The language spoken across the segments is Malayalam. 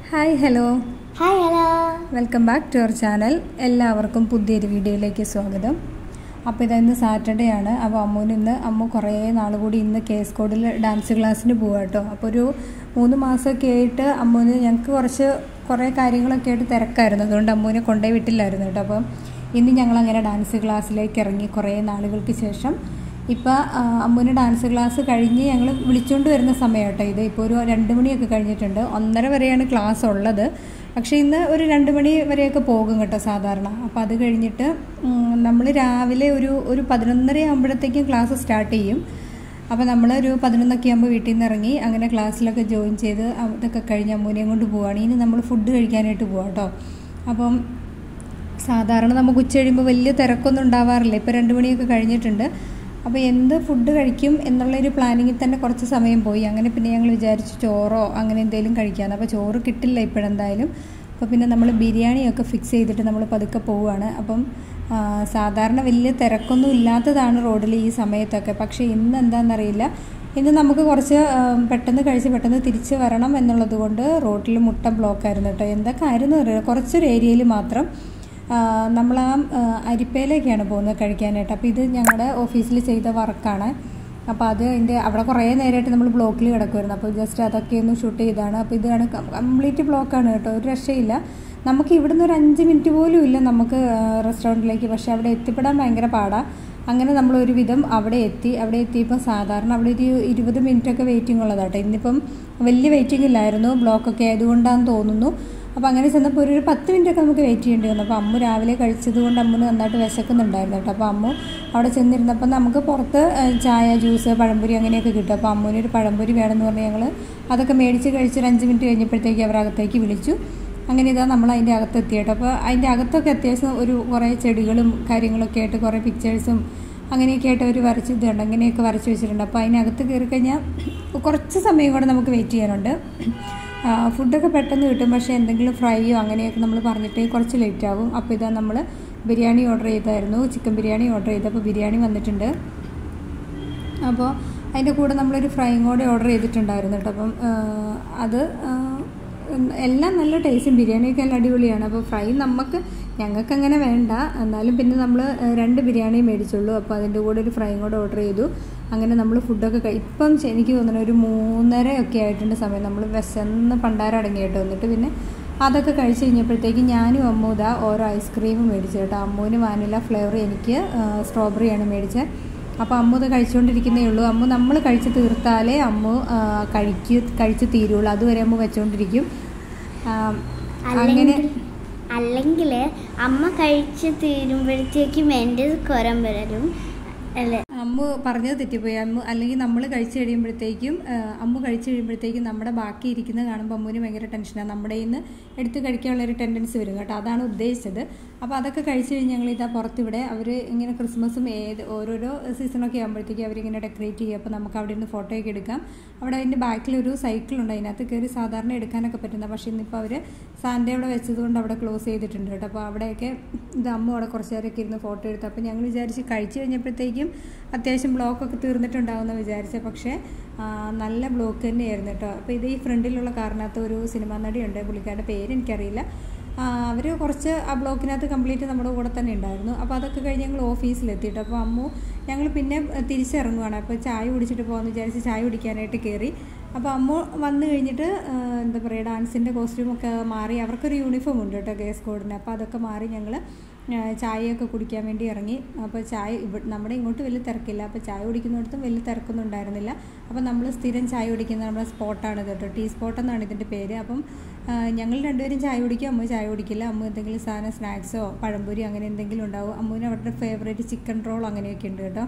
hi hello hi hello welcome back to our channel എല്ലാവർക്കും പുതിയൊരു വീഡിയോയിലേക്ക് സ്വാഗതം അപ്പോൾ ഇത് ഇന്ന് സാറ്റർഡേ ആണ് അപ്പോൾ അമ്മൂന് ഇന്ന് അമ്മു കുറേ നാൾ കൂടി ഇന്ന് കേസ് കോഡിൽ ഡാൻസ് ക്ലാസ്സിന് പോവാം കേട്ടോ അപ്പോൾ ഒരു മൂന്ന് മാസമൊക്കെ ആയിട്ട് അമ്മൂന് ഞങ്ങൾക്ക് കുറച്ച് കുറേ കാര്യങ്ങളൊക്കെ ആയിട്ട് തിരക്കായിരുന്നു അതുകൊണ്ട് അമ്മൂനെ കൊണ്ടുപോയി വിട്ടില്ലായിരുന്നു കേട്ടോ അപ്പം ഇന്ന് ഞങ്ങളങ്ങനെ ഡാൻസ് ക്ലാസ്സിലേക്ക് ഇറങ്ങി കുറേ നാളുകൾക്ക് ശേഷം ഇപ്പോൾ അമ്മൂന് ഡാൻസ് ക്ലാസ് കഴിഞ്ഞ് ഞങ്ങൾ വിളിച്ചുകൊണ്ട് വരുന്ന സമയം കേട്ടോ ഇത് ഇപ്പോൾ ഒരു രണ്ട് മണിയൊക്കെ കഴിഞ്ഞിട്ടുണ്ട് ഒന്നര വരെയാണ് ക്ലാസ് ഉള്ളത് പക്ഷേ ഇന്ന് ഒരു രണ്ട് മണി വരെയൊക്കെ പോകും കേട്ടോ സാധാരണ അപ്പോൾ അത് കഴിഞ്ഞിട്ട് നമ്മൾ രാവിലെ ഒരു ഒരു പതിനൊന്നര ആകുമ്പോഴത്തേക്കും ക്ലാസ് സ്റ്റാർട്ട് ചെയ്യും അപ്പോൾ നമ്മൾ ഒരു പതിനൊന്നൊക്കെ ആകുമ്പോൾ വീട്ടിൽ നിന്ന് ഇറങ്ങി അങ്ങനെ ക്ലാസ്സിലൊക്കെ ജോയിൻ ചെയ്ത് അതൊക്കെ കഴിഞ്ഞ് അമ്മൂനെയും കൊണ്ട് പോവുകയാണ് ഇനി നമ്മൾ ഫുഡ് കഴിക്കാനായിട്ട് പോവാം കേട്ടോ അപ്പം സാധാരണ നമുക്ക് ഉച്ച കഴിയുമ്പോൾ വലിയ തിരക്കൊന്നും ഉണ്ടാവാറില്ല ഇപ്പോൾ രണ്ട് മണിയൊക്കെ കഴിഞ്ഞിട്ടുണ്ട് അപ്പോൾ എന്ത് ഫുഡ് കഴിക്കും എന്നുള്ളൊരു പ്ലാനിങ്ങിൽ തന്നെ കുറച്ച് സമയം പോയി അങ്ങനെ പിന്നെ ഞങ്ങൾ വിചാരിച്ചു ചോറോ അങ്ങനെ എന്തെങ്കിലും കഴിക്കാമെന്ന് അപ്പോൾ ചോറ് കിട്ടില്ല ഇപ്പോഴെന്തായാലും അപ്പോൾ പിന്നെ നമ്മൾ ബിരിയാണിയൊക്കെ ഫിക്സ് ചെയ്തിട്ട് നമ്മൾ പതുക്കെ പോവുകയാണ് അപ്പം സാധാരണ വലിയ തിരക്കൊന്നും ഇല്ലാത്തതാണ് റോഡിൽ ഈ സമയത്തൊക്കെ പക്ഷേ ഇന്ന് എന്താണെന്നറിയില്ല ഇന്ന് നമുക്ക് കുറച്ച് പെട്ടെന്ന് കഴിച്ച് പെട്ടെന്ന് തിരിച്ച് വരണം എന്നുള്ളത് കൊണ്ട് റോഡിൽ മുട്ട ബ്ലോക്കായിരുന്നു കേട്ടോ എന്തൊക്കെ ആയിരുന്നു അറിയില്ല കുറച്ചൊരു ഏരിയയിൽ മാത്രം നമ്മൾ ആ അരിപ്പയിലേക്കാണ് പോകുന്നത് കഴിക്കാനായിട്ട് അപ്പോൾ ഇത് ഞങ്ങളുടെ ഓഫീസിൽ ചെയ്ത വർക്കാണ് അപ്പോൾ അത് അതിൻ്റെ അവിടെ കുറേ നേരമായിട്ട് നമ്മൾ ബ്ലോക്കിൽ കിടക്കുമായിരുന്നു അപ്പോൾ ജസ്റ്റ് അതൊക്കെ ഒന്ന് ഷൂട്ട് ചെയ്താണ് അപ്പോൾ ഇതാണ് കംപ്ലീറ്റ് ബ്ലോക്കാണ് കേട്ടോ ഒരു രക്ഷയില്ല നമുക്ക് ഇവിടുന്ന് ഒരു അഞ്ച് മിനിറ്റ് പോലും ഇല്ല നമുക്ക് റെസ്റ്റോറൻറ്റിലേക്ക് പക്ഷേ അവിടെ എത്തിപ്പെടാൻ ഭയങ്കര പാടാണ് അങ്ങനെ നമ്മൾ ഒരുവിധം അവിടെ എത്തി അവിടെ എത്തിയപ്പോൾ സാധാരണ അവിടെ ഒരു ഇരുപത് മിനിറ്റൊക്കെ വെയിറ്റിംഗ് ഉള്ളതാട്ടോ ഇന്നിപ്പം വലിയ വെയിറ്റിംഗ് ഇല്ലായിരുന്നു ബ്ലോക്കൊക്കെ ആയതുകൊണ്ടാണെന്ന് തോന്നുന്നു അപ്പോൾ അങ്ങനെ ചെന്നപ്പോൾ ഒരു പത്ത് മിനിറ്റൊക്കെ നമുക്ക് വെയിറ്റ് ചെയ്യേണ്ടി വന്നു അപ്പോൾ അമ്മു രാവിലെ കഴിച്ചത് കൊണ്ട് അമ്മുന് നന്നായിട്ട് വിശക്കുന്നുണ്ടായിരുന്നു കേട്ടോ അപ്പോൾ അമ്മു അവിടെ ചെന്നിരുന്നപ്പോൾ നമുക്ക് പുറത്ത് ചായ ജ്യൂസ് പഴംപൊരി അങ്ങനെയൊക്കെ കിട്ടും അപ്പോൾ അമ്മുവിന് ഒരു പഴംപൊരി വേണമെന്ന് പറഞ്ഞ് ഞങ്ങൾ അതൊക്കെ മേടിച്ച് കഴിച്ചൊരു അഞ്ച് മിനിറ്റ് കഴിഞ്ഞപ്പോഴത്തേക്ക് അവരകത്തേക്ക് വിളിച്ചു അങ്ങനെ ഇതാ നമ്മൾ അതിൻ്റെ അകത്ത് എത്തിയിട്ട് അപ്പോൾ അതിൻ്റെ അകത്തൊക്കെ അത്യാവശ്യം ഒരു കുറേ ചെടികളും കാര്യങ്ങളൊക്കെ ആയിട്ട് കുറേ പിക്ചേഴ്സും അങ്ങനെയൊക്കെ ആയിട്ട് അവർ വരച്ചിട്ടുണ്ട് അങ്ങനെയൊക്കെ വരച്ച് വെച്ചിട്ടുണ്ട് അപ്പോൾ അതിനകത്ത് കയറി കഴിഞ്ഞാൽ കുറച്ച് സമയം കൂടെ നമുക്ക് വെയിറ്റ് ചെയ്യാനുണ്ട് ഫുഡൊക്കെ പെട്ടെന്ന് കിട്ടും പക്ഷേ എന്തെങ്കിലും ഫ്രൈയോ അങ്ങനെയൊക്കെ നമ്മൾ പറഞ്ഞിട്ട് കുറച്ച് ലേറ്റ് ആവും അപ്പോൾ ഇതാ നമ്മൾ ബിരിയാണി ഓർഡർ ചെയ്തായിരുന്നു ചിക്കൻ ബിരിയാണി ഓർഡർ ചെയ്തപ്പോൾ ബിരിയാണി വന്നിട്ടുണ്ട് അപ്പോൾ അതിൻ്റെ കൂടെ നമ്മളൊരു ഫ്രൈയും കൂടെ ഓർഡർ ചെയ്തിട്ടുണ്ടായിരുന്നു കേട്ടോ അപ്പം അത് എല്ലാം നല്ല ടേസ്റ്റും ബിരിയാണിയൊക്കെ എല്ലാം അടിപൊളിയാണ് അപ്പോൾ ഫ്രൈ നമുക്ക് ഞങ്ങൾക്ക് അങ്ങനെ വേണ്ട എന്നാലും പിന്നെ നമ്മൾ രണ്ട് ബിരിയാണി മേടിച്ചുള്ളൂ അപ്പോൾ അതിൻ്റെ കൂടെ ഒരു ഫ്രൈയും കൂടെ ഓർഡർ ചെയ്തു അങ്ങനെ നമ്മൾ ഫുഡൊക്കെ ഇപ്പം എനിക്ക് തോന്നുന്നു ഒരു മൂന്നര ഒക്കെ ആയിട്ടുണ്ട് സമയം നമ്മൾ വിശന്ന് പണ്ടാരടങ്ങി കേട്ടോ എന്നിട്ട് പിന്നെ അതൊക്കെ കഴിച്ച് കഴിഞ്ഞപ്പോഴത്തേക്ക് ഞാനും അമ്മൂത ഓരോ ഐസ്ക്രീമും മേടിച്ചു കേട്ടോ അമ്മൂന് വാനില ഫ്ലേവർ എനിക്ക് സ്ട്രോബെറിയാണ് മേടിച്ചത് അപ്പോൾ അമ്മു ഇത് കഴിച്ചുകൊണ്ടിരിക്കുന്നേ ഉള്ളൂ അമ്മു നമ്മൾ കഴിച്ച് തീർത്താലേ അമ്മു കഴിക്ക് കഴിച്ച് തീരുള്ളൂ അതുവരെ അമ്മു വെച്ചുകൊണ്ടിരിക്കും അങ്ങനെ അല്ലെങ്കിൽ അമ്മ കഴിച്ച് തീരുമ്പോഴത്തേക്കും എൻ്റെ കുരം വരലും അല്ലേ അമ്മു പറഞ്ഞത് തെറ്റിപ്പോയി അമ്മു അല്ലെങ്കിൽ നമ്മൾ കഴിച്ചു കഴിയുമ്പോഴത്തേക്കും അമ്മു കഴിച്ചു കഴിയുമ്പോഴത്തേക്കും നമ്മുടെ ബാക്കി ഇരിക്കുന്നത് കാണുമ്പോൾ അമ്മുവിന് ഭയങ്കര ടെൻഷനാണ് നമ്മുടെ ഇന്ന് എടുത്ത് കഴിക്കാനുള്ള ഒരു ടെൻഡൻസി വരും കേട്ടോ അതാണ് ഉദ്ദേശിച്ചത് അപ്പോൾ അതൊക്കെ കഴിച്ച് കഴിഞ്ഞ് ഞങ്ങൾ ഇതാ പുറത്തിവിടെ അവർ ഇങ്ങനെ ക്രിസ്മസും ഏത് ഓരോരോ സീസണൊക്കെ ആകുമ്പോഴത്തേക്കും അവരിങ്ങനെ ഡെക്കറേറ്റ് ചെയ്യും അപ്പോൾ നമുക്ക് അവിടെ നിന്ന് ഫോട്ടോയൊക്കെ എടുക്കാം അവിടെ അതിൻ്റെ ബാക്കിൽ ഒരു സൈക്കിളുണ്ട് അതിനകത്ത് കയറി സാധാരണ എടുക്കാനൊക്കെ പറ്റുന്ന പക്ഷേ ഇന്നിപ്പോൾ അവർ സാൻ്റെ അവിടെ വെച്ചതുകൊണ്ട് അവിടെ ക്ലോസ് ചെയ്തിട്ടുണ്ട് കേട്ടോ അപ്പോൾ അവിടെയൊക്കെ ഇത് അമ്മ അവിടെ കുറച്ച് നേരമൊക്കെ ഇരുന്ന് ഫോട്ടോ എടുത്തു അപ്പോൾ ഞങ്ങൾ വിചാരിച്ച് കഴിച്ച് കഴിഞ്ഞപ്പോഴത്തേക്കും അത്യാവശ്യം ബ്ലോക്കൊക്കെ തീർന്നിട്ടുണ്ടാവുമെന്ന് വിചാരിച്ച പക്ഷേ നല്ല ബ്ലോക്ക് തന്നെയായിരുന്നു കേട്ടോ അപ്പോൾ ഇത് ഈ ഫ്രണ്ടിലുള്ള കാറിനകത്ത് ഒരു സിനിമാ നടിയുണ്ട് പുള്ളിക്കാരുടെ പേര് എനിക്കറിയില്ല അവർ കുറച്ച് ആ ബ്ലോക്കിനകത്ത് കംപ്ലീറ്റ് നമ്മുടെ കൂടെ തന്നെ ഉണ്ടായിരുന്നു അപ്പോൾ അതൊക്കെ കഴിഞ്ഞ് ഞങ്ങൾ ഓഫീസിലെത്തിയിട്ട് അപ്പോൾ അമ്മു ഞങ്ങൾ പിന്നെ തിരിച്ചിറങ്ങുവാണ് അപ്പോൾ ചായ കുടിച്ചിട്ട് പോകാമെന്ന് വിചാരിച്ച് ചായ കുടിക്കാനായിട്ട് കയറി അപ്പോൾ അമ്മ വന്നു കഴിഞ്ഞിട്ട് എന്താ പറയുക ഡാൻസിൻ്റെ കോസ്റ്റ്യൂമൊക്കെ മാറി അവർക്കൊരു യൂണിഫോം ഉണ്ട് കേട്ടോ കേസ് കോഡിന് അപ്പോൾ അതൊക്കെ മാറി ഞങ്ങൾ ചായയൊക്കെ കുടിക്കാൻ വേണ്ടി ഇറങ്ങി അപ്പോൾ ചായ ഇവിടെ നമ്മുടെ ഇങ്ങോട്ട് വലിയ തിരക്കില്ല അപ്പോൾ ചായ കുടിക്കുന്നിടത്തും വലിയ തിരക്കൊന്നും ഉണ്ടായിരുന്നില്ല അപ്പോൾ നമ്മൾ സ്ഥിരം ചായ കുടിക്കുന്ന നമ്മുടെ സ്പോട്ടാണ് കേട്ടോ ടീ സ്പോട്ട് എന്നാണ് ഇതിൻ്റെ പേര് അപ്പം ഞങ്ങൾ രണ്ടുപേരും ചായ കുടിക്കും അമ്മ ചായ കുടിക്കില്ല അമ്മ എന്തെങ്കിലും സാധനം സ്നാക്സോ പഴംപൊരി അങ്ങനെ എന്തെങ്കിലും ഉണ്ടാവും അമ്മുവിന് അവരുടെ ഫേവറേറ്റ് ചിക്കൻ റോൾ അങ്ങനെയൊക്കെ ഉണ്ട് കേട്ടോ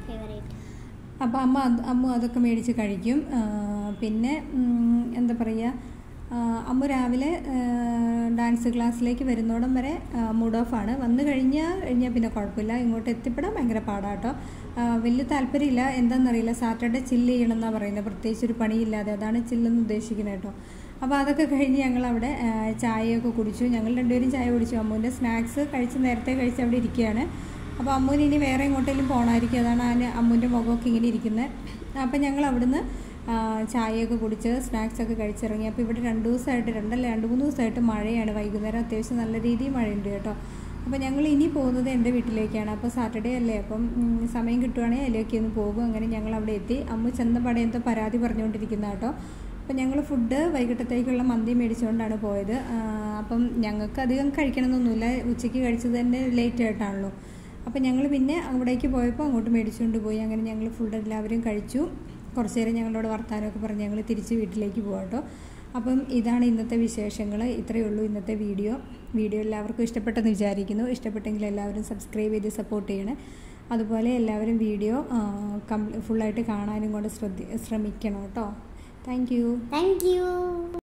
അപ്പോൾ അമ്മ അമ്മ അതൊക്കെ മേടിച്ച് കഴിക്കും പിന്നെ എന്താ പറയുക അമ്മ രാവിലെ ഡാൻസ് ക്ലാസ്സിലേക്ക് വരുന്നോടം വരെ മൂഡ് ഓഫാണ് വന്നു കഴിഞ്ഞാൽ കഴിഞ്ഞാൽ പിന്നെ കുഴപ്പമില്ല ഇങ്ങോട്ട് എത്തിപ്പെടാൻ ഭയങ്കര പാടാട്ടോ വലിയ താല്പര്യമില്ല എന്താണെന്നറിയില്ല സാറ്റർഡേ ചില്ല് ചെയ്യണം എന്നാണ് പറയുന്നത് പ്രത്യേകിച്ച് ഒരു പണിയില്ലാതെ അതാണ് ചില്ലെന്ന് ഉദ്ദേശിക്കുന്നത് കേട്ടോ അപ്പോൾ അതൊക്കെ കഴിഞ്ഞ് ഞങ്ങൾ അവിടെ ചായയൊക്കെ കുടിച്ചു ഞങ്ങൾ രണ്ടുപേരും ചായ കുടിച്ചു അമ്മുവിൻ്റെ സ്നാക്സ് കഴിച്ച് നേരത്തെ കഴിച്ച് അവിടെ ഇരിക്കുകയാണ് അപ്പോൾ അമ്മുവിന് ഇനി വേറെ എങ്ങോട്ടെങ്കിലും പോകണമായിരിക്കും അതാണ് അതിന് അമ്മുവിൻ്റെ മുഖമൊക്കെ ഇങ്ങനെ ഇരിക്കുന്നത് അപ്പോൾ ഞങ്ങൾ അവിടുന്ന് ആ, ചായയൊക്കെ കുടിച്ച് സ്നാക്സൊക്കെ കഴിച്ചിറങ്ങി അപ്പോൾ ഇവിടെ രണ്ട് ദിവസമായിട്ട് രണ്ടല്ല രണ്ട് മൂന്ന് ദിവസമായിട്ട് മഴയാണ് വൈകുന്നേരം അത്യാവശ്യം നല്ല രീതിയിൽ മഴയുണ്ട് കേട്ടോ അപ്പോൾ ഞങ്ങൾ ഇനി പോകുന്നത് എൻ്റെ വീട്ടിലേക്കാണ് അപ്പോൾ സാറ്റർഡേ അല്ലേ അപ്പം ഉം, സമയം കിട്ടുവാണെങ്കിൽ അതിലേക്ക് ഒന്ന് പോകും അങ്ങനെ ഞങ്ങൾ അവിടെ എത്തി അമ്മ ചെന്നപാടെ എന്തോ പരാതി പറഞ്ഞുകൊണ്ടിരിക്കുന്ന കേട്ടോ അപ്പം ഞങ്ങൾ ഫുഡ് വൈകിട്ടത്തേക്കുള്ള മന്തി മേടിച്ചുകൊണ്ടാണ് പോയത് ആ, അപ്പം ഞങ്ങൾക്ക് അധികം കഴിക്കണമെന്നൊന്നുമില്ല ഉച്ചയ്ക്ക് കഴിച്ചത് തന്നെ ലേറ്റ് ആയിട്ടാണല്ലോ അപ്പം ഞങ്ങൾ പിന്നെ അവിടേക്ക് പോയപ്പോൾ അങ്ങോട്ട് മേടിച്ചുകൊണ്ട് പോയി അങ്ങനെ ഞങ്ങൾ ഫുഡ് എല്ലാവരും കഴിച്ചു കുറച്ച് നേരം ഞങ്ങളോട് വർത്താനമൊക്കെ പറഞ്ഞ് ഞങ്ങൾ തിരിച്ച് വീട്ടിലേക്ക് പോകാം കേട്ടോ അപ്പം ഇതാണ് ഇന്നത്തെ വിശേഷങ്ങൾ ഇത്രയേ ഉള്ളൂ ഇന്നത്തെ വീഡിയോ വീഡിയോ എല്ലാവർക്കും ഇഷ്ടപ്പെട്ടെന്ന് വിചാരിക്കുന്നു ഇഷ്ടപ്പെട്ടെങ്കിൽ എല്ലാവരും സബ്സ്ക്രൈബ് ചെയ്ത് സപ്പോർട്ട് ചെയ്യണേ അതുപോലെ എല്ലാവരും വീഡിയോ കംപ്ലീ ഫുള്ളായിട്ട് കാണാനും കൊണ്ട് ശ്രദ്ധി ശ്രമിക്കണം കേട്ടോ താങ്ക് യു താങ്ക് യു